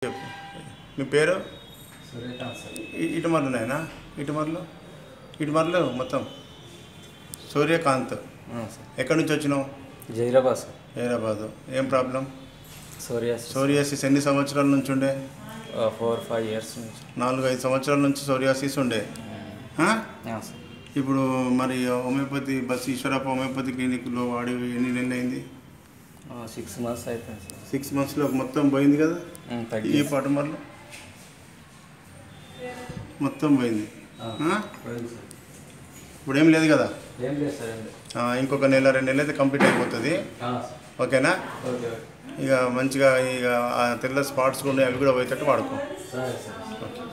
చెప్పు మీ పేరు సూర్యకాంత్ సార్ ఇ- ఇటు మరలు నాయనా ఇటు మరలు ఇటు మరలు మొత్తం సూర్యకాంత్ అవును సార్ ఎక్కడి నుంచి వచ్చినావు జైరాబాద్ సార్ హైదరాబాదు ఏం ప్రాబ్లం సోరియాస్ సోరియాసిస్ ఎన్ని సంవత్సరాల నుంచి ఉండే ఫోర్ ఫైవ్ ఇయర్స్ నుంచి నాలుగు ఐదు సంవత్సరాల నుంచి సోరియాసిస్ ఉండే ఆ? అవును సార్ ఇప్పుడు మరి హోమియోపతి బస్ ఈశ్వరప్ప హోమియోపతి క్లినిక్లో వాడి ఎన్ని నెలలు అయింది సిక్స్ మంత్స్ అయిపోయింది సార్ సిక్స్ మంత్స్లో మొత్తం పోయింది కదా ఉమ్, ఈ తగ్గి పాట మరలు మొత్తం పోయింది ఆ? పోయింది సార్ ఇప్పుడు ఏం లేదు కదా ఏం లేదు సార్ ఏం లేదు ఆ, ఇంకొక నెల రెండు నెలలు అయితే కంప్లీట్ అయిపోతుంది ఆ, సార్. ఓకేనా ఓకే ఓకే ఇక మంచిగా ఇక ఆ తెల్ల స్పాట్స్ కూడా ఉన్నాయి, అవి కూడా పోయేటట్టు వాడుకో సరే సార్ ఓకే